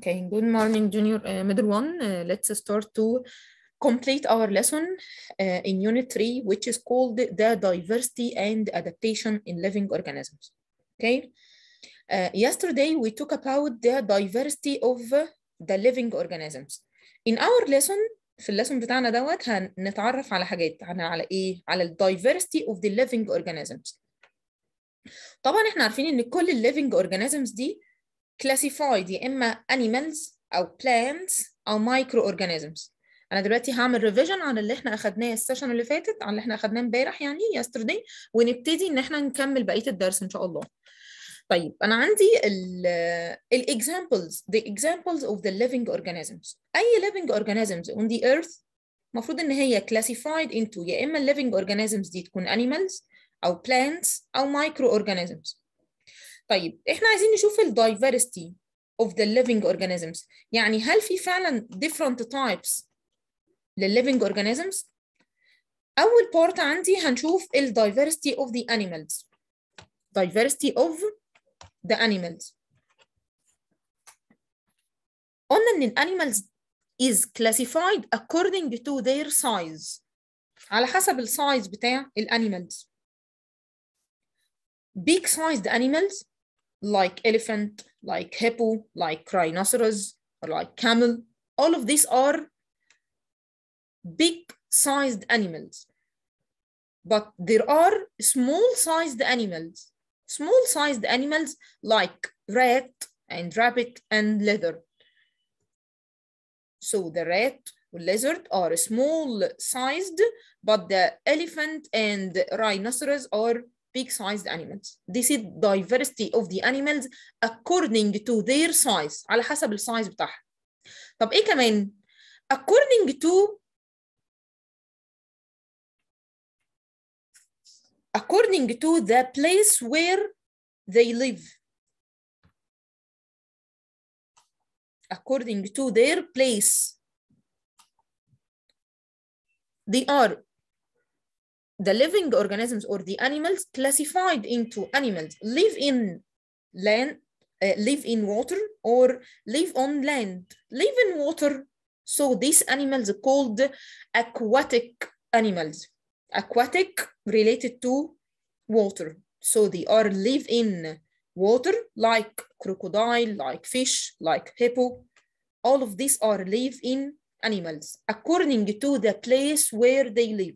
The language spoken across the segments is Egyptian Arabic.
Okay, good morning, junior uh, middle one. Uh, let's start to complete our lesson uh, in unit three, which is called the diversity and adaptation in living organisms. Okay. Uh, yesterday we talked about the diversity of the living organisms. In our lesson في الليسون بتاعنا دوت هنتعرف على حاجات عن على ايه؟ على ال diversity of the living organisms. طبعا احنا عارفين ان كل ال living organisms دي classified يا اما animals او plants او microorganisms. انا دلوقتي هعمل ريفيجن على اللي احنا اخدناه السيشن اللي فاتت على اللي احنا اخدناه امبارح يعني yesterday ونبتدي ان احنا نكمل بقيه الدرس ان شاء الله. طيب انا عندي ال examples the examples of the living organisms اي living organisms on the earth المفروض ان هي classified into يا اما ال living organisms دي تكون animals او plants او microorganisms طيب احنا عايزين نشوف ال diversity of the living organisms يعني هل في فعلا different types لل living organisms اول part عندي هنشوف ال diversity of the animals diversity of the animals. قلنا ان animals is classified according to their size على حسب السايز بتاع animals. Big sized animals like elephant, like hippo, like rhinoceros, or like camel, all of these are big sized animals. But there are small sized animals small sized animals like rat and rabbit and leather. So the rat and lizard are small sized, but the elephant and rhinoceros are big sized animals. This is diversity of the animals according to their size على حسب السايز بتاعها. طب ايه كمان؟ according to according to the place where they live. According to their place. They are the living organisms or the animals classified into animals live in land, uh, live in water or live on land. Live in water. So these animals are called aquatic animals aquatic related to water. So they are live in water like crocodile, like fish, like hippo. All of these are live in animals according to the place where they live.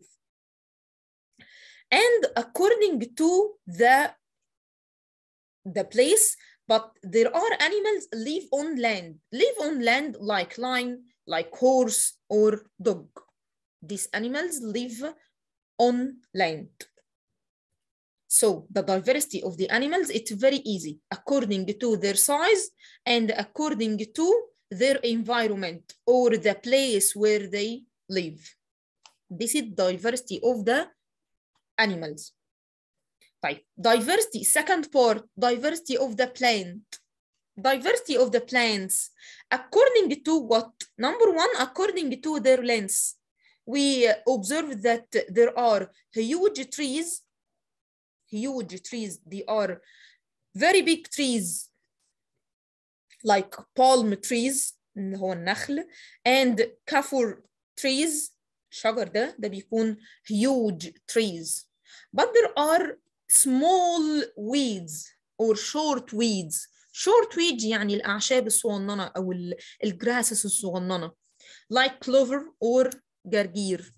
And according to the, the place, but there are animals live on land. Live on land like lion, like horse or dog. These animals live on land. So the diversity of the animals, it's very easy according to their size and according to their environment or the place where they live. This is diversity of the animals. Type diversity, second part, diversity of the plant. Diversity of the plants, according to what? Number one, according to their length we observe that there are huge trees, huge trees, they are very big trees like palm trees هو النخل and kaffir trees شجر ده ده بيكون huge trees but there are small weeds or short weeds short weeds يعني الأعشاب الصغننة أو الجراسس الصغننة like clover or جرجير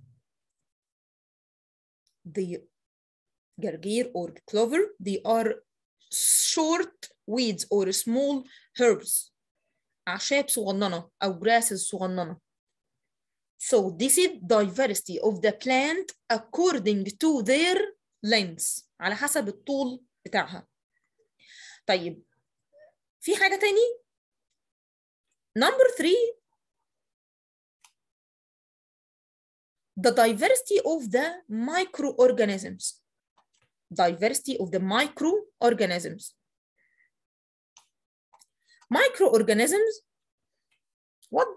the جرجير or clover they are short weeds or small herbs أعشاب صغننة أو grasses صغننة so this is diversity of the plant according to their length على حسب الطول بتاعها طيب في حاجة تاني number three the diversity of the microorganisms. Diversity of the microorganisms. Microorganisms, what,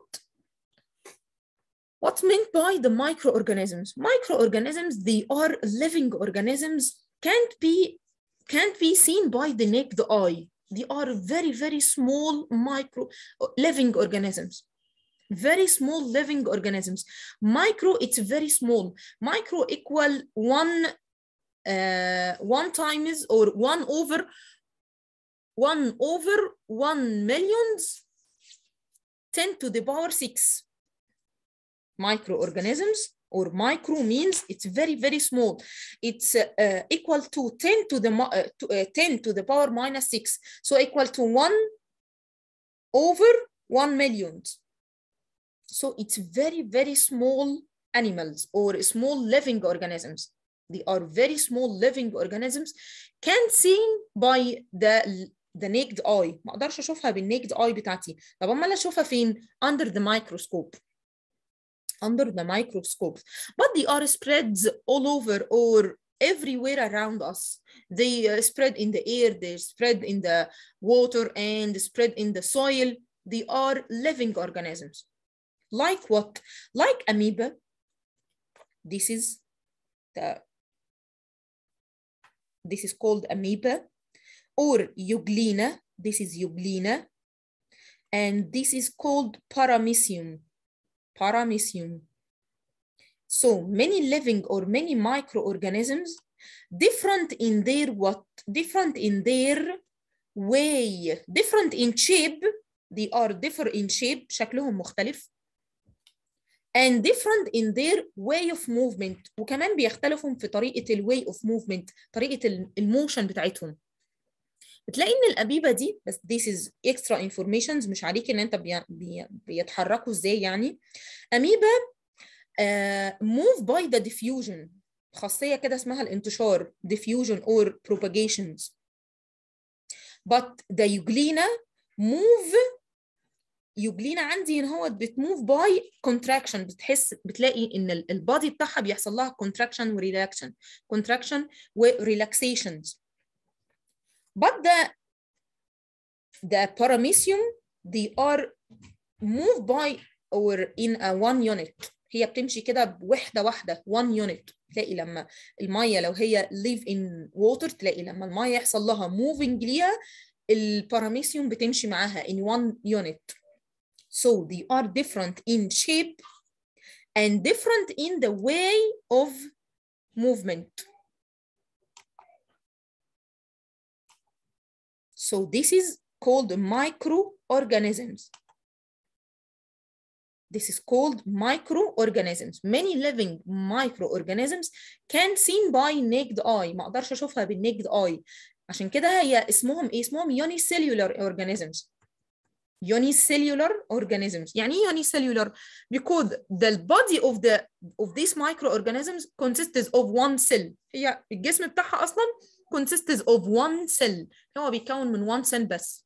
what's meant by the microorganisms? Microorganisms, they are living organisms, can't be, can't be seen by the naked eye. they are very very small micro living organisms very small living organisms micro it's very small micro equal one uh, one times or one over one over one millions 10 to the power 6 microorganisms or micro means it's very very small it's uh, uh, equal to 10 to the uh, to, 10 to the power minus 6 so equal to 1 over 1 million so it's very very small animals or small living organisms they are very small living organisms can seen by the the naked eye ما اقدرش اشوفها بالنيكد اي بتاعتي طب امال اشوفها فين under the microscope under the microscope but they are spreads all over or everywhere around us they uh, spread in the air they spread in the water and spread in the soil they are living organisms like what like amoeba this is the this is called amoeba or euglena this is euglena and this is called paramecium paramecium so many living or many microorganisms different in their what different in their way different in shape they are different in shape شكلهم مختلف and different in their way of movement وكمان بيختلفوا في طريقة ال way of movement طريقة الموشن بتاعتهم بتلاقي ان الأبيبة دي بس this is extra informations مش عليك ان انت بي بي بيتحركوا ازاي يعني أميبا uh, move by the diffusion خاصية كده اسمها الانتشار diffusion or propagations but the euglena move يوجلينا عندي ان هو بتموف باي كونتراكشن بتحس بتلاقي ان البادي بتاعها بيحصل لها كونتراكشن وريلاكشن كونتراكشن وريلاكسيشنز but the the paramecium they are moved by or in a one unit هي بتمشي كده بوحده واحده one unit تلاقي لما الميه لو هي live in water تلاقي لما الميه يحصل لها moving ليها الباراميسيوم بتمشي معاها in one unit So they are different in shape and different in the way of movement. So this is called microorganisms. This is called microorganisms. Many living microorganisms can seen by naked eye. ما اقدرش اشوفها بالنكد eye. عشان كده هي اسمهم ايه؟ اسمهم unicellular organisms. unicellular organisms يعني ايه unicellular because the body of the of these microorganisms consists of one cell هي الجسم بتاعها اصلا consists of one cell هو بيتكون من one cell بس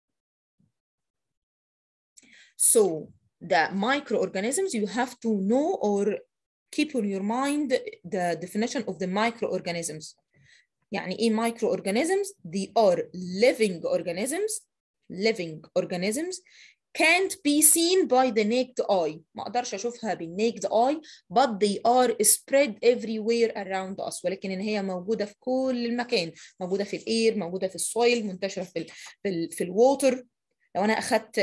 so the microorganisms you have to know or keep in your mind the definition of the microorganisms يعني ايه microorganisms they are living organisms living organisms can't be seen by the naked eye ما اقدرش اشوفها بالنaked eye but they are spread everywhere around us ولكن ان هي موجوده في كل المكان موجوده في الاير موجوده في السويل منتشره في ال في, ال في الووتر لو انا اخدت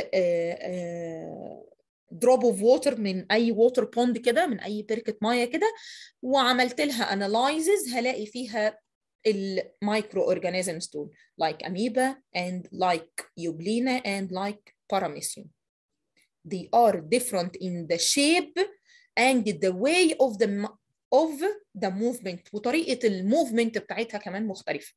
دروب اوف ووتر من اي ووتر بوند كده من اي بركه ميه كده وعملت لها انالايزز هلاقي فيها المايكرو اورجانيزمز دول like amoeba and like euglena and like paramecium they are different in the shape and the way of the of the movement وطريقه الموفمنت بتاعتها كمان مختلفه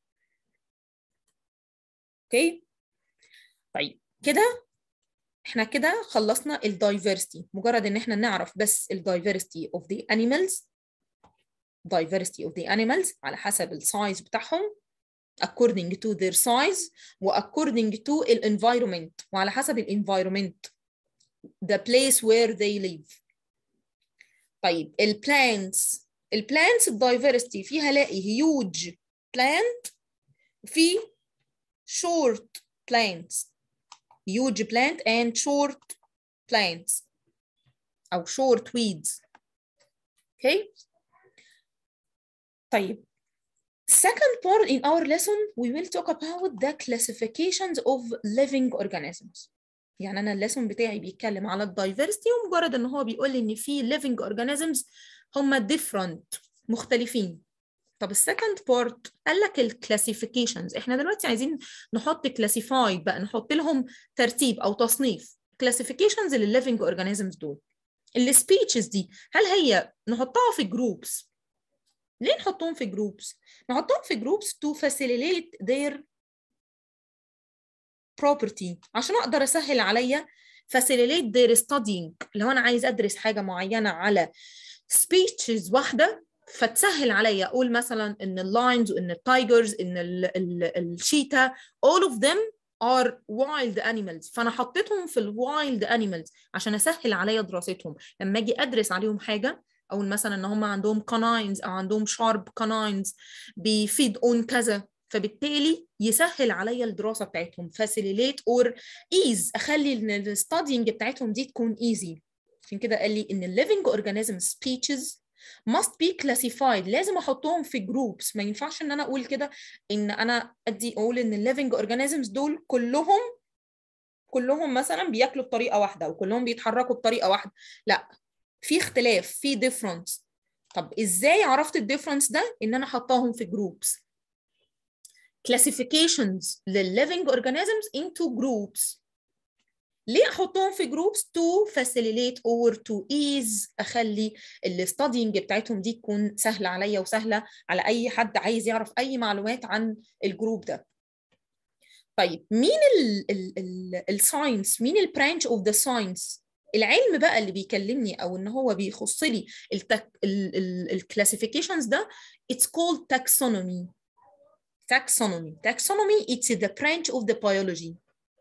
اوكي okay. طيب كده احنا كده خلصنا الدايفرستي مجرد ان احنا نعرف بس الدايفرستي of the animals diversity of the animals على حسب السايز بتاعهم according to their size و according to the environment وعلى حسب ال environment the place where they live طيب ال plants ال plants diversity فيها هلاقي huge plant في short plants huge plant and short plants أو short weeds okay طيب Second part in our lesson, we will talk about the classifications of living organisms. يعني أنا الليسون بتاعي بيتكلم على الدايفرستي ومجرد إن هو بيقول لي إن في living organisms هم different مختلفين. طب السكند بارت قال لك الكلاسيفيكيشنز احنا دلوقتي عايزين نحط كلاسيفايد بقى نحط لهم ترتيب او تصنيف كلاسيفيكيشنز للليفنج اورجانيزمز دول السبيتشز دي هل هي نحطها في جروبس ليه نحطهم في جروبس نحطهم في جروبس to facilitate their property عشان اقدر اسهل عليا facilitate their studying لو انا عايز ادرس حاجه معينه على speeches واحده فتسهل عليا اقول مثلا ان اللاينز وان التايجرز ان الشيتا all of them are wild animals فانا حطيتهم في الوايلد animals عشان اسهل عليا دراستهم لما اجي ادرس عليهم حاجه او مثلا ان هم عندهم كاناينز او عندهم شارب كاناينز بيفيد اون كذا فبالتالي يسهل عليا الدراسه بتاعتهم فاسيليت اور ايز اخلي ان الستادينج بتاعتهم دي تكون ايزي عشان كده قال لي ان الليفنج اورجانيزم سبيتشز must be classified لازم احطهم في جروبس ما ينفعش ان انا اقول كده ان انا ادي اقول ان الليفنج اورجانيزمز دول كلهم كلهم مثلا بياكلوا بطريقه واحده وكلهم بيتحركوا بطريقه واحده لا في اختلاف في ديفرنس طب ازاي عرفت الديفرنس ده ان انا حطاهم في جروبس classifications للليفنج organisms into groups ليه احطهم في جروبس to facilitate or to ease اخلي الستادينج بتاعتهم دي تكون سهله عليا وسهله على اي حد عايز يعرف اي معلومات عن الجروب ده طيب مين الساينس مين البرانش اوف ذا ساينس العلم بقى اللي بيكلمني او ان هو بيخص لي الكلاسيفيكيشنز ده it's called taxonomy taxonomy taxonomy it's the branch of the biology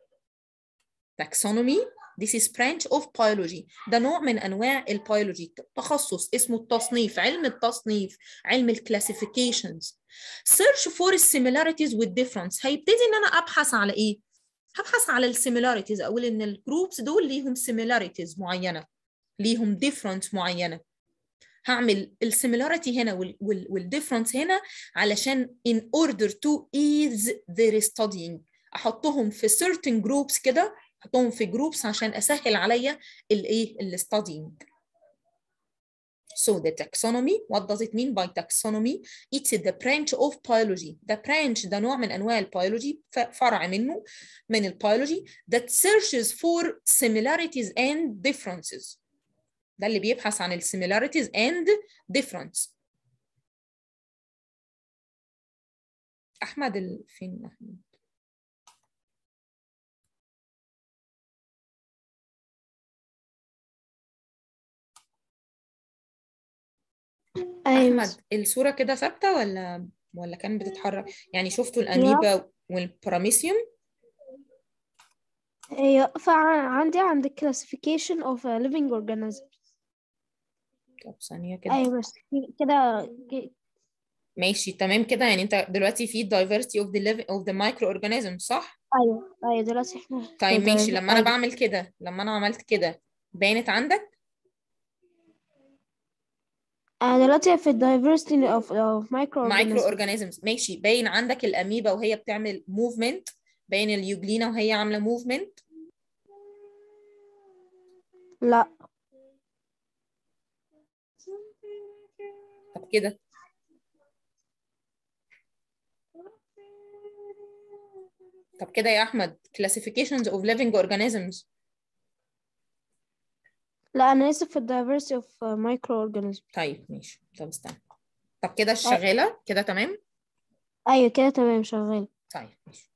taxonomy this is branch of biology ده نوع من انواع البيولوجي تخصص اسمه التصنيف علم التصنيف علم الكلاسيفيكيشنز search for similarities with difference هيبتدي ان انا ابحث على ايه هبحث على السيميلاريتيز اقول ان الجروبس دول ليهم similarities معينه ليهم difference معينه هعمل السيميلاريتي هنا والديفرنس هنا علشان in order to ease their studying احطهم في certain groups كده احطهم في جروبس عشان اسهل عليا الايه الستادينج So the taxonomy, what does it mean by taxonomy? It's the branch of biology. The branch ده نوع من أنواع البيولوجي فرع منه من البيولوجي that searches for similarities and differences. ده اللي بيبحث عن similarities and difference. أحمد ال... فين أحمد؟ أيوة احمد الصوره كده ثابته ولا ولا كانت بتتحرك يعني شفتوا الاميبا والبراميسيوم هي فعندي عند classification of a living organisms طب ثانيه كده أيوة بس كده ماشي تمام كده يعني انت دلوقتي في diversity of the living of the microorganisms صح أيوة أيوة دلوقتي احنا طيب في ماشي diver- لما انا أيوة. بعمل كده لما انا عملت كده بانت عندك أنا دلوقتي في diversity of, of microorganisms مايكرو اورجانيزمز ماشي باين عندك الاميبا وهي بتعمل موفمنت باين اليوجلينا وهي عامله موفمنت لا طب كده طب كده يا احمد classifications of living organisms لا أنا لسه في diversity of uh, microorganisms طيب ماشي طب استنى طب كده شغاله كده تمام أيوة كده تمام شغال طيب ماشي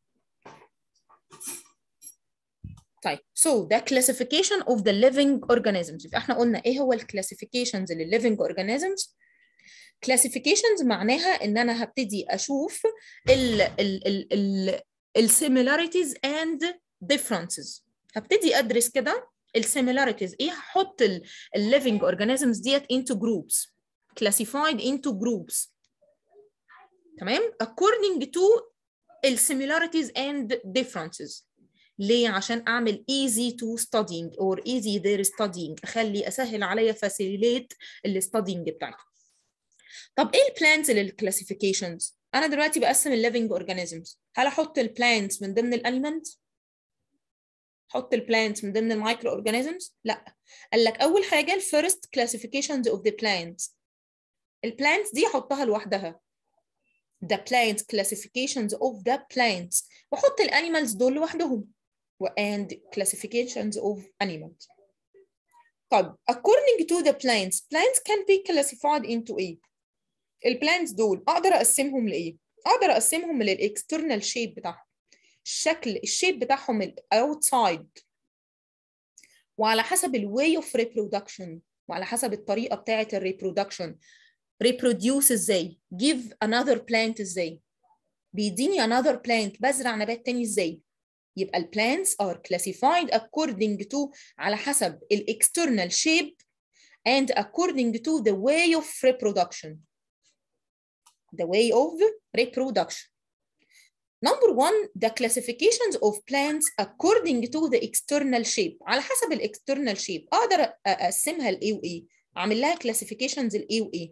طيب so the classification of the living organisms يبقى احنا قلنا ايه هو الكلاسيفيكيشنز للليفنج organisms classifications معناها ان انا هبتدي اشوف ال ال ال ال السيميلاريتيز اند differences هبتدي ادرس كده السيميلاريتيز ايه هحط الليفنج organisms ديت into groups classified into groups تمام according to السيميلاريتيز and differences ليه عشان اعمل easy to studying or easy their studying اخلي اسهل عليا facilitate الستادينج بتاعته طب ايه البلانز للكلاسيفيكيشنز انا دلوقتي بقسم الليفنج اورجانيزمز هل احط البلانتس من ضمن الانيمالز احط البلانتس من ضمن المايكرو اورجانيزمز لا قال لك اول حاجه الفيرست كلاسيفيكيشنز اوف ذا بلانتس البلانتس دي احطها لوحدها the plant classifications of the plants واحط الانيمالز دول لوحدهم and classifications of animals طب according to the plants plants can be classified into ايه البلانتس دول اقدر اقسمهم لايه اقدر اقسمهم للاكسترنال شيب بتاعهم الشكل الشيب بتاعهم الاوتسايد وعلى حسب الواي اوف ريبرودكشن وعلى حسب الطريقه بتاعه الريبرودكشن reproduce ازاي give another plant ازاي بيديني another plant بزرع نبات تاني ازاي يبقى ال plants are classified according to على حسب ال external shape and according to the way of reproduction the way of reproduction number one the classifications of plants according to the external shape على حسب ال external shape اقدر اقسمها لايه وايه اعمل لها classifications لايه وايه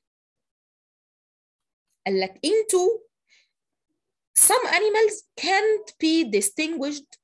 قال لك into some animals can't be distinguished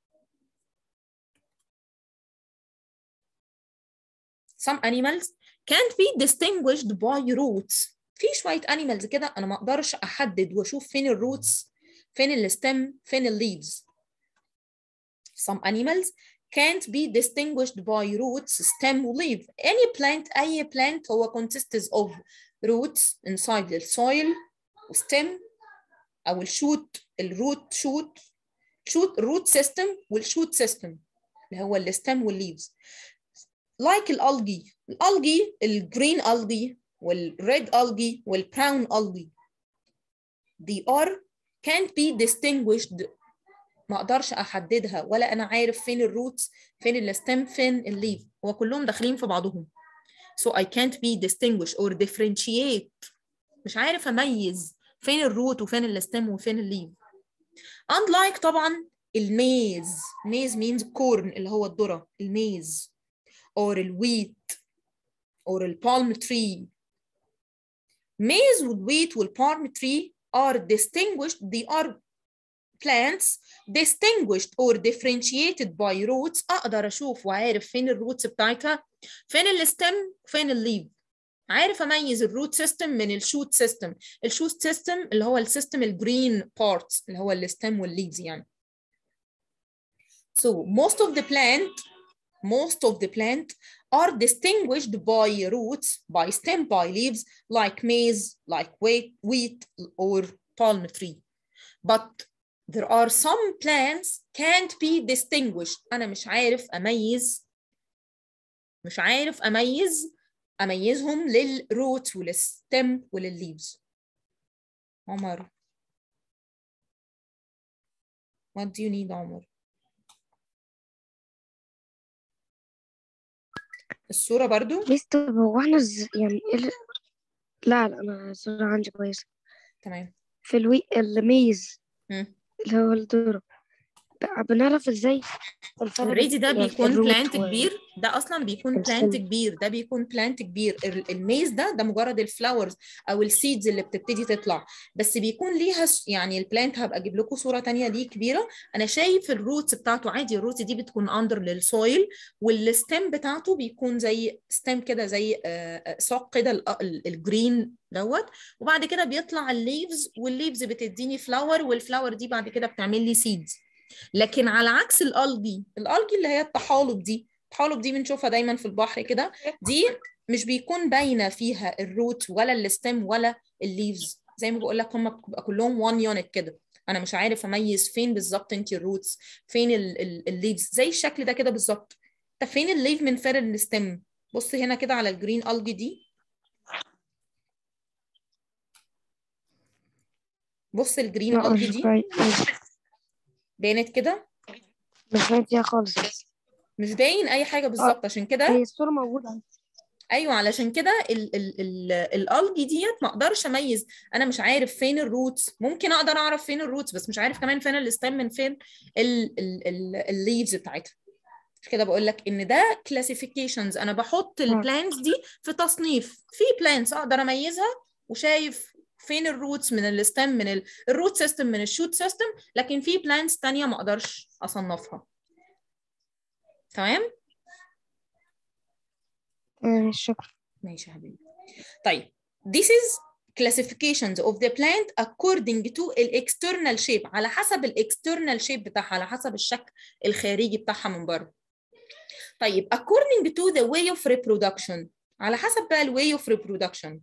some animals can't be distinguished by roots في شوية animals كده أنا ما أقدرش أحدد وأشوف فين الروتس فين الستم فين الليفز some animals can't be distinguished by roots stem leaf any plant أي plant هو consists of roots inside the soil وستم او الشوت الروت شوت شوت روت سيستم والشوت سيستم اللي هو الستم والليفز لايك الالجي الالجي الجرين الجي والريد الجي والبراون الجي they are can't be distinguished ما اقدرش احددها ولا انا عارف فين الروتس فين الستم فين الليف هو كلهم داخلين في بعضهم so I can't be distinguished or differentiate مش عارف اميز فين الروت وفين الستم وفين الليف unlike طبعا الميز ميز means corn اللي هو الذرة الميز or الويت or البالم tree maize والwheat والpalm tree are distinguished they are plants distinguished or differentiated by roots اقدر اشوف وعارف فين الروتس بتاعتها فين الستم فين الليف عارف اميز الروت سيستم من الشوت سيستم الشوت سيستم اللي هو السيستم الجرين بارتس اللي هو الستم والليفز يعني so most of the plant most of the plant are distinguished by roots by stem by leaves like maize like wheat, wheat or palm tree but there are some plants can't be distinguished انا مش عارف اميز مش عارف اميز اميزهم للروت وللستم وللليفز عمر what do you need عمر الصورة برضو بس طب هو احنا ز... يعني ال... لا لا انا الصورة عندي كويسة تمام في الوي الميز مم. اللي هو الذرة ب- بنعرف ازاي الفرق اوريدي ده يعني بيكون الروت بلانت و- كبير ده اصلا بيكون السن. بلانت كبير ده بيكون بلانت كبير ال- الميز ده ده مجرد الفلاورز او السيدز اللي بتبتدي تطلع بس بيكون ليها س- يعني البلانت هبقى اجيب لكم صوره تانية ليه كبيره انا شايف الروتس بتاعته عادي الروتس دي بتكون اندر للسويل والستيم بتاعته بيكون زي ستيم كده زي آه، آه، ساق كده ال- ال- الجرين دوت وبعد كده بيطلع الليفز والليفز بتديني فلاور والفلاور دي بعد كده بتعمل لي سيدز لكن على عكس الالجي الالجي اللي هي الطحالب دي الطحالب دي بنشوفها دايما في البحر كده دي مش بيكون باينه فيها الروت ولا الستيم ولا الليفز زي ما بقول لك هم بتبقى كلهم وان يونت كده انا مش عارف اميز فين بالظبط انت الروتس فين الليفز زي الشكل ده كده بالظبط طب فين الليف من فين الستيم بص هنا كده على الجرين الجي دي بص الجرين لا الجي مش دي باين بانت كده مش باين فيها خالص بس مش باين اي حاجه بالظبط عشان كده هي الصورة موجودة عندي. ايوه علشان كده ال ال ال الالجي ديت ما اقدرش اميز انا مش عارف فين الروتس ممكن اقدر اعرف فين الروتس بس مش عارف كمان فين الستيم من فين الليفز بتاعتها مش كده بقول لك ان ده كلاسيفيكيشنز انا بحط البلانتس دي في تصنيف في بلانتس اقدر اميزها وشايف فين الروتس من الستم من ال- الروت سيستم من الشوت سيستم لكن في بلانتس تانية ما اقدرش اصنفها تمام تمام شكرا ماشي يا حبيبي طيب this is classifications of the plant according to ال external shape على حسب ال external shape بتاعها على حسب الشكل الخارجي بتاعها من بره طيب according to the way of reproduction على حسب بقى ال way of reproduction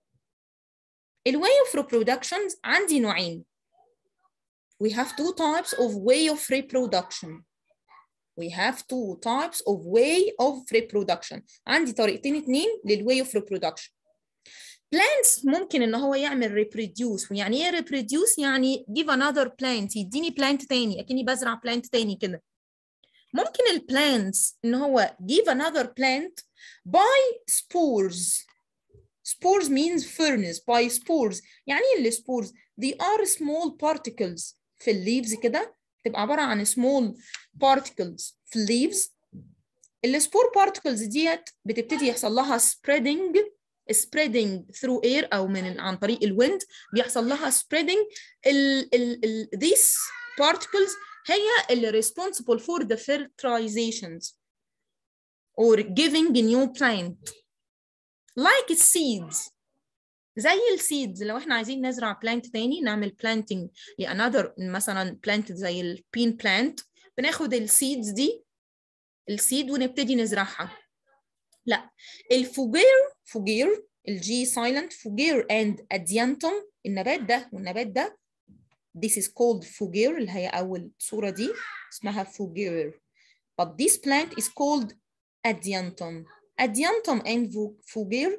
ال way of reproduction عندي نوعين we have two types of way of reproduction we have two types of way of reproduction عندي طريقتين اتنين لل way of reproduction plants ممكن ان هو يعمل reproduce ويعني ايه reproduce يعني give another plant يديني plant تاني اكني بزرع plant تاني كده ممكن ال plants ان هو give another plant by spores spores means furnace by spores يعني ايه ال spores they are small particles في الليفز كده تبقى عبارة عن small particles في الليفز السبور particles ديت بتبتدي يحصل لها spreading spreading through air او من عن طريق الويند بيحصل لها spreading ال ال ال these particles هي اللي responsible for the fertilizations or giving a new plant like seeds زي السيدز لو احنا عايزين نزرع بلانت تاني نعمل planting لانذر مثلا بلانت زي البين بلانت بناخد السيدز دي السيد ونبتدي نزرعها لا الفوجير فوجير الجي سايلنت فوجير اند اديانتوم النبات ده والنبات ده this is called فوجير اللي هي اول صوره دي اسمها فوجير but this plant is called adiantum adiantum and fugere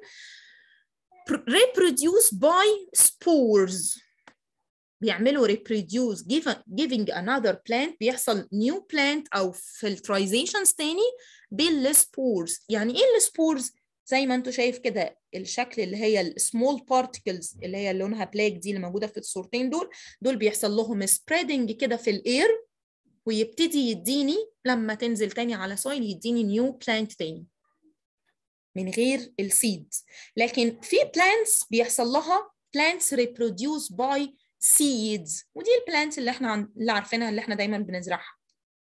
reproduce by spores بيعملوا reproduce give, giving another plant بيحصل new plant أو filtrations تاني بالسبورز يعني إيه السبورز؟ زي ما انتوا شايف كده الشكل اللي هي السمول بارتكلز اللي هي لونها بلاك دي اللي موجوده في الصورتين دول دول بيحصل لهم سبريدنج كده في الاير ويبتدي يديني لما تنزل تاني على سويل يديني نيو بلانت تاني من غير السيدز لكن في plants بيحصل لها plants reproduce by seeds ودي البلانتس اللي احنا عن... اللي عارفينها اللي احنا دايما بنزرعها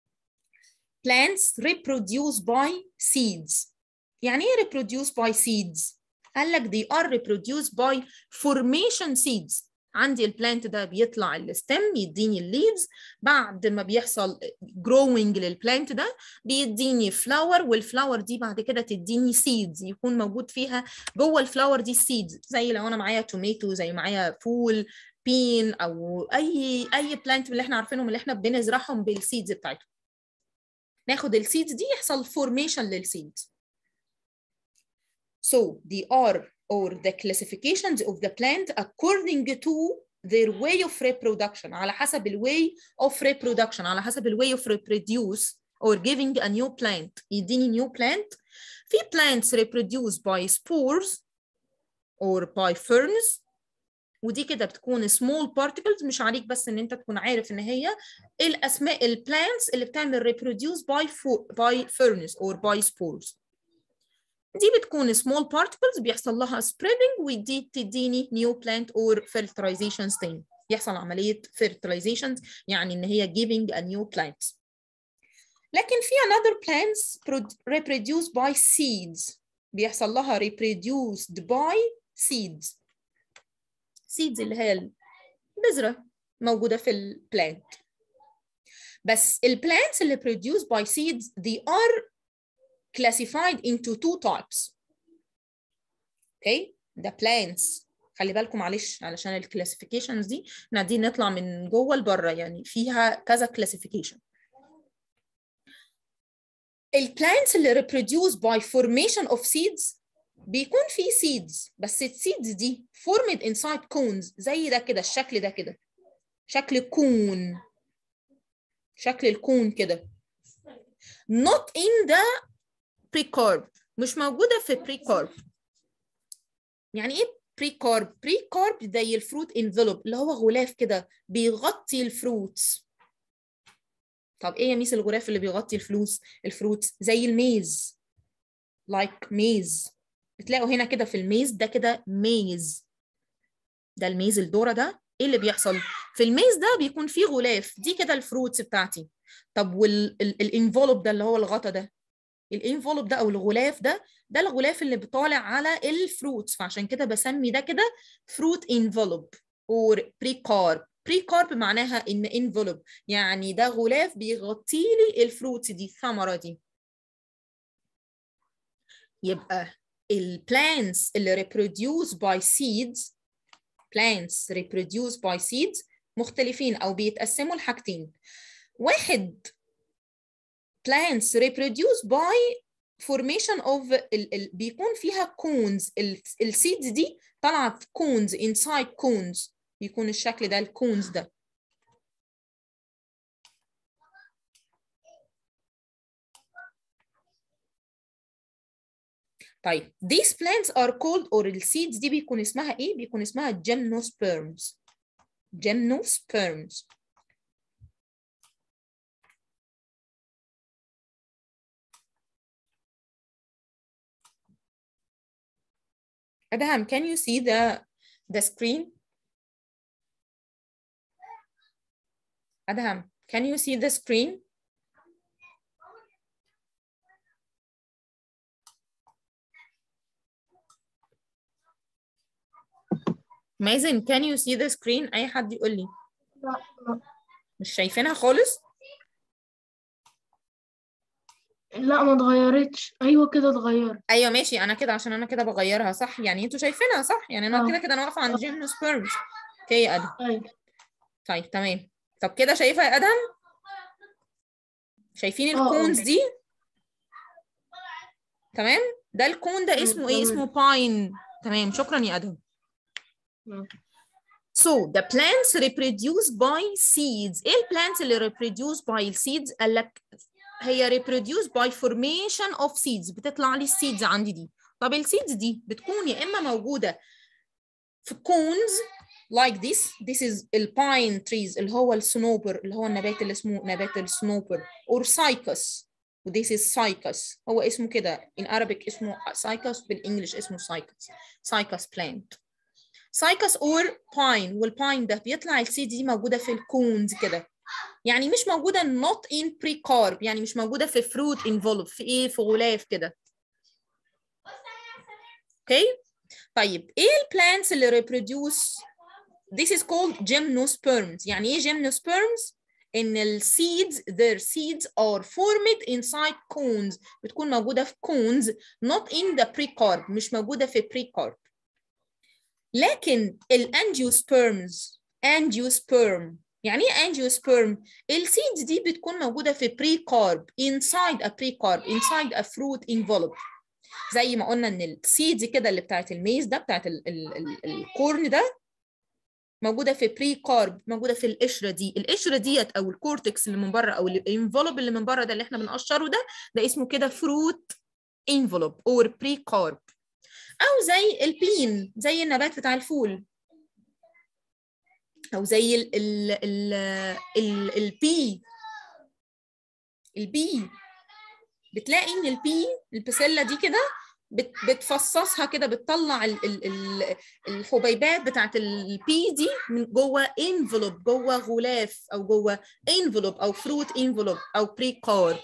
plants reproduce by seeds يعني ايه reproduce by seeds قال لك they are reproduced by formation seeds عندي البلانت ده بيطلع الستم يديني الليفز بعد ما بيحصل جروينج للبلانت ده بيديني فلاور والفلاور دي بعد كده تديني سيدز يكون موجود فيها جوه الفلاور دي السيدز زي لو انا معايا توميتو زي معايا فول بين او اي اي بلانت من اللي احنا عارفينهم اللي احنا بنزرعهم بالسيدز بتاعتهم ناخد السيدز دي يحصل فورميشن للسيدز So they are or the classifications of the plant according to their way of reproduction على حسب ال way of reproduction على حسب ال way of reproduce or giving a new plant يديني new plant في plants reproduce by spores or by ferns ودي كده بتكون small particles مش عليك بس ان انت تكون عارف ان هي الاسماء البلانتس اللي بتعمل reproduce by by ferns or by spores دي بتكون small particles بيحصل لها spreading ودي تديني new plant or fertilizations تاني يحصل عملية fertilizations يعني إن هي giving a new plant لكن في another plants reproduced by seeds بيحصل لها reproduced by seeds seeds اللي هي البذرة موجودة في البلانت بس البلانتس اللي produced by seeds they are classified into two types. Okay, the plants خلي بالكم معلش علشان الكلاسيفيكيشنز دي احنا دي نطلع من جوه لبره يعني فيها كذا كلاسيفيكيشن. البلانتس اللي reproduce by formation of seeds بيكون في seeds بس السيدز دي formed inside cones زي ده كده الشكل ده كده شكل كون شكل الكون كده not in the بريكارب مش موجوده في بريكارب يعني ايه بريكارب بريكارب زي الفروت انفلوب اللي هو غلاف كده بيغطي الفروتس طب ايه يا ميس الغلاف اللي بيغطي الفلوس الفروتس زي الميز لايك like ميز بتلاقوا هنا كده في الميز ده كده ميز ده الميز الذره ده ايه اللي بيحصل في الميز ده بيكون فيه غلاف دي كده الفروتس بتاعتي طب والانفولوب ده اللي هو الغطا ده الانفولوب ده او الغلاف ده ده الغلاف اللي بيطالع على الفروتس فعشان كده بسمي ده كده فروت انفولوب اور بريكارب بريكارب معناها ان انفولوب يعني ده غلاف بيغطي لي الفروتس دي الثمره دي يبقى البلانتس اللي reproduce by seeds plants reproduce by seeds مختلفين او بيتقسموا لحاجتين واحد plants reproduce by formation of ال ال بيكون فيها cones السيدز دي طالعه في cones inside cones بيكون الشكل ده الكونز ده طيب these plants are called or السيدز دي بيكون اسمها ايه؟ بيكون اسمها gymnosperms gymnosperms Adham, can you see the the screen? Adham, can you see the screen? مازن can you see the screen اي حد يقول لي لا لا مش شايفينها خالص لا ما اتغيرتش ايوه كده اتغيرت ايوه ماشي انا كده عشان انا كده بغيرها صح يعني انتوا شايفينها صح يعني انا آه. كده كده انا واقفه عند جيمنوسبيرمز اوكي يا ادهم ايوه طيب تمام طب كده شايفه يا ادهم شايفين آه، آه. الكونز دي تمام ده الكون ده مم، اسمه ايه تمام. اسمه باين تمام شكرا يا ادهم مم. So the plants reproduce by seeds. ايه البلانتس اللي reproduce by seeds؟ قال لك هي reproduce by formation of seeds بتطلع لي السيدز عندي دي. طب السيدز دي بتكون يا اما موجوده في cones like this this is الباين trees اللي هو الصنوبر اللي هو النبات اللي اسمه نبات الصنوبر or cycas و this is cycas هو اسمه كده in Arabic اسمه cycas بالانجلش اسمه cycas cycas plant سايكس اور باين والباين ده بيطلع السيد دي موجوده في الكونز كده يعني مش موجوده not in precarb يعني مش موجوده في fruit envelope في ايه في غلاف كده اوكي طيب ايه البلانتس اللي reproduce this is called gymnosperms يعني ايه gymnosperms ان السيدز their seeds are formed inside cones بتكون موجوده في cones not in the precarb مش موجوده في precarb لكن الانجيوسبيرمز انجيوسبيرم يعني ايه انجيوسبيرم السيدز دي بتكون موجوده في بري كارب inside a pre-carb inside a fruit envelope زي ما قلنا ان السيدز كده اللي بتاعت الميز ده بتاعت ال ال ال الكورن ده موجوده في بري كارب موجوده في القشره دي القشره ديت او الكورتكس اللي من بره او الانفلوب اللي من بره ده اللي احنا بنقشره ده ده اسمه كده فروت انفلوب اور بري كارب او زي البين زي النبات بتاع الفول او زي ال ال ال ال البي البي بتلاقي ان البي البسله دي كده بت بتفصصها كده بتطلع ال ال ال الحبيبات بتاعت البي دي من جوه انفلوب جوه غلاف او جوه انفلوب او فروت انفلوب او بري كارب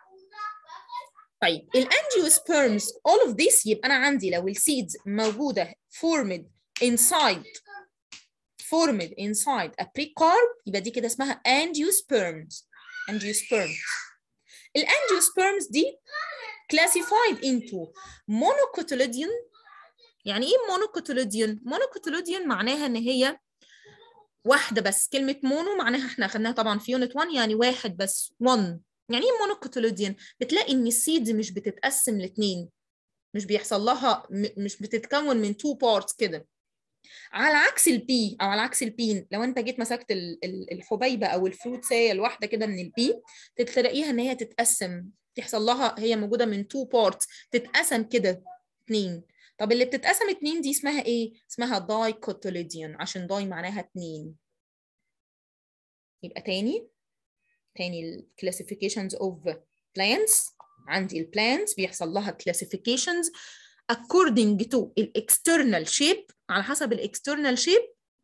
طيب الانجيوسبيرمز all of this يبقى انا عندي لو السيدز موجوده formed inside formed inside a precarb يبقى دي كده اسمها angiosperms angiosperms الانجيوسبيرمز دي classified into monocotyledon يعني ايه monocotyledon monocotyledon معناها ان هي واحده بس كلمه مونو معناها احنا اخدناها طبعا في يونت 1 يعني واحد بس one يعني ايه مونوكوتيلوديان بتلاقي ان السيدز مش بتتقسم لاثنين مش بيحصل لها مش بتتكون من تو بارتس كده على عكس البي او على عكس البين لو انت جيت مسكت الحبيبه او الفروتسيه الواحده كده من البي تلاقيها ان هي تتقسم تحصل لها هي موجوده من تو بارتس تتقسم كده اثنين طب اللي بتتقسم اتنين دي اسمها ايه اسمها دايكوتيلوديان عشان داي معناها اتنين يبقى تاني تاني ال classifications of plants عندي ال plants بيحصل لها classifications according to ال external shape على حسب ال external shape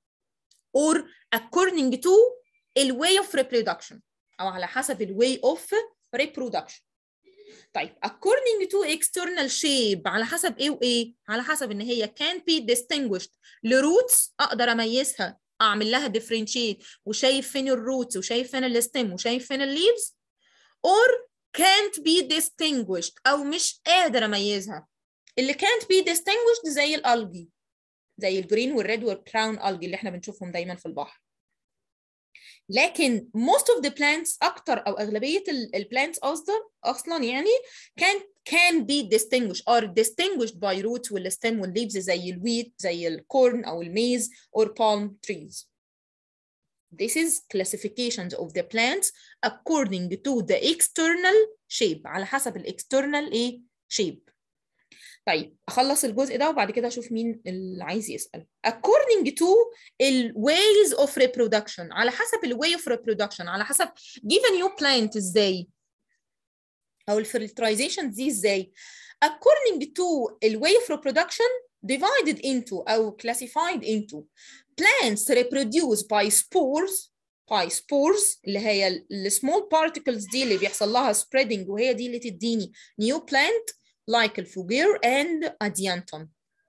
or according to ال way of reproduction او على حسب ال way of reproduction طيب according to external shape على حسب ايه وايه على حسب ان هي can be distinguished لروتس اقدر اميزها اعمل لها differentiate وشايف فين الروتس وشايف فين الستيم وشايف فين الليفز or can't be distinguished او مش قادر اميزها اللي can't be distinguished زي الالجي زي الجرين والريد والبراون الجي اللي احنا بنشوفهم دايما في البحر لكن most of the plants اكتر او اغلبيه البلانتس اصلا اصلا يعني can can be distinguished or distinguished by roots والstem والleaves زي الويت زي الكورن او الميز or palm trees This is classifications of the plants according to the external shape على حسب الاكسترنال ايه shape طيب اخلص الجزء ده وبعد كده اشوف مين اللي عايز يسال according to ال ways of reproduction على حسب ال way of reproduction على حسب give a new plant ازاي او الفلترايزيشن دي ازاي according to ال way of reproduction divided into او classified into plants reproduce by spores by spores اللي هي ال small particles دي اللي بيحصل لها spreading وهي دي اللي تديني new plant like الفوجير and adiantum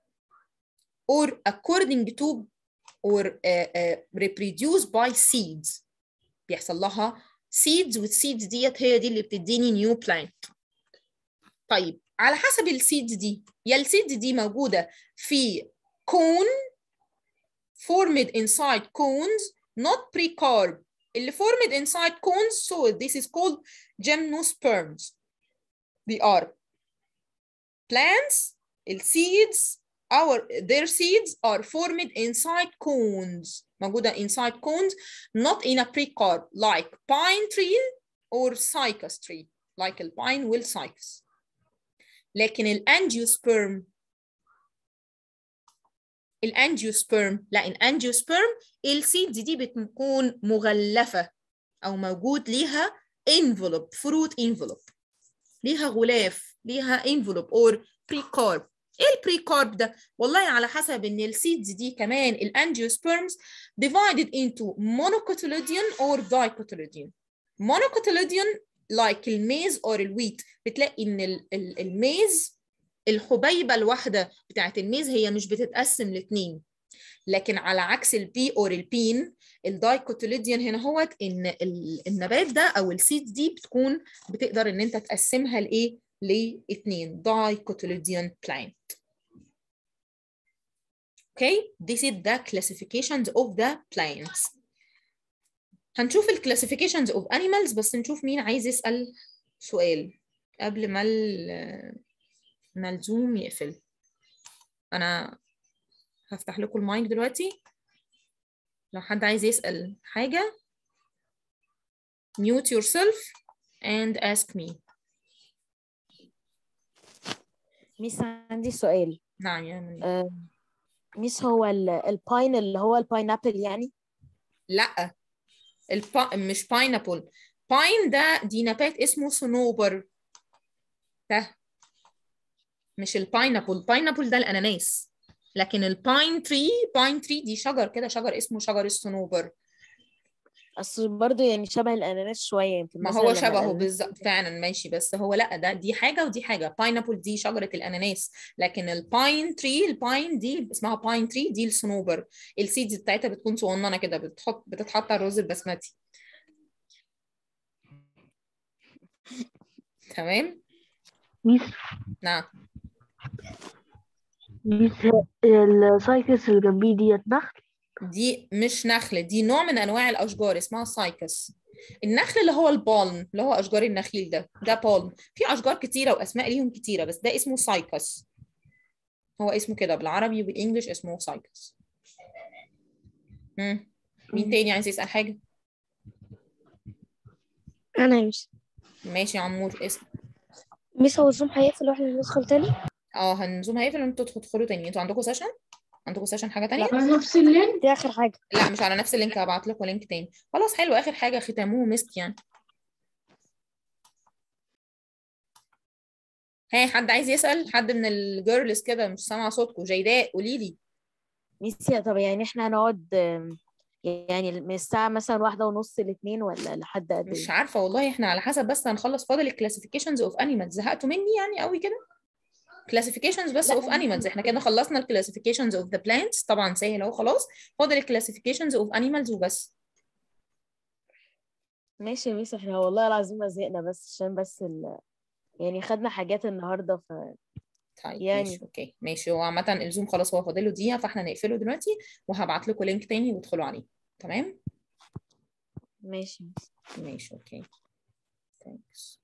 or according to or uh, uh, reproduced by seeds بيحصل لها seeds والseeds ديت هي دي اللي بتديني new plant طيب على حسب السيدز دي يا السيدز دي موجودة في cone formed inside cones not precarb اللي formed inside cones so this is called gymnosperms they are plants seeds our their seeds are formed inside cones موجودة inside cones not in a precarb like pine tree or cycas tree like الباين والcycas لكن الانجيوسبرم الانجيوسبرم لا الانجيوسبرم السيدز دي بتكون مغلفة أو موجود ليها envelope fruit envelope ليها غلاف ليها envelope or precarb ايه البريكارب ده؟ والله على حسب ان السيدز دي كمان الانجيوسبرمز divided into monocotyledon or dicotyledon. monocotyledon like الميز or الويت بتلاقي ان ال ال الميز الحبيبه الواحده بتاعت الميز هي مش بتتقسم لاثنين لكن على عكس البي اور البين الدايكوتيليديان هنا هوت ان النبات ده او السيدز دي بتكون بتقدر ان انت تقسمها لايه لاثنين dicotyledon plant okay this is the classifications of the plants هنشوف ال classifications of animals بس نشوف مين عايز يسأل سؤال قبل ما ما الزوم يقفل انا هفتح لكم المايك دلوقتي لو حد عايز يسأل حاجة mute yourself and ask me ميس عندي سؤال نعم يا منى آه، ميس هو ال- الباين اللي هو الباينابل يعني لا البا... مش باينابل باين ده دي نبات اسمه صنوبر ده مش الباينابل باينابل ده الاناناس لكن الباين تري باين تري دي شجر كده شجر اسمه شجر الصنوبر اصل برضه يعني شبه الاناناس شويه يمكن ما مثلا هو لما شبهه الأناناس- بالظبط فعلا ماشي بس هو لا ده دي حاجه ودي حاجه باينابل دي شجره الاناناس لكن الباين تري الباين دي اسمها باين تري دي الصنوبر السيدز بتاعتها بتكون صغننه كده بتحط بتتحط على الرز البسمتي تمام ميس نعم ميس السايكس اللي جنبيه ديت نخل دي مش نخل دي نوع من انواع الاشجار اسمها سايكس النخل اللي هو البالم اللي هو اشجار النخيل ده ده بالم في اشجار كتيره واسماء ليهم كتيره بس ده اسمه سايكس هو اسمه كده بالعربي وبالانجلش اسمه سايكس مم. مين تاني عايز يسأل حاجة؟ انا مش ماشي يا عمور اسأل ميس هو الزوم هيقفل واحنا ندخل تاني اه هنزوم هيقفل انتوا تدخلوا تاني انتوا عندكم سيشن؟ عندكم سيشن حاجة تانية؟ على نفس اللينك دي اخر حاجه لا مش على نفس اللينك هبعت لكم لينك تاني خلاص حلو اخر حاجة ختامه مسك يعني ها حد عايز يسأل حد من الجيرلز كده مش سامعة صوتكم جيداء قولي لي ميس يا طب يعني احنا هنقعد آم، يعني من الساعة مثلا واحدة ونص لاتنين ولا لحد قد مش ايه عارفه والله احنا على حسب بس هنخلص فاضل الكلاسيفيكيشنز اوف انيمالز زهقتوا مني يعني قوي كده كلاسيفيكيشنز بس لا اوف انيمالز احنا كده خلصنا الكلاسيفيكيشنز اوف ذا بلانتس طبعا سهل اهو خلاص فاضل الكلاسيفيكيشنز اوف انيمالز وبس ماشي يا ميس احنا والله العظيم ما زهقنا بس عشان بس ال... يعني خدنا حاجات النهاردة ف طيب يعني. ماشي اوكي ماشي هو عامه الزوم خلاص هو فاضله دقيقه فاحنا نقفله دلوقتي وهبعت لكم لينك تاني وادخلوا عليه تمام ماشي ماشي اوكي ثانكس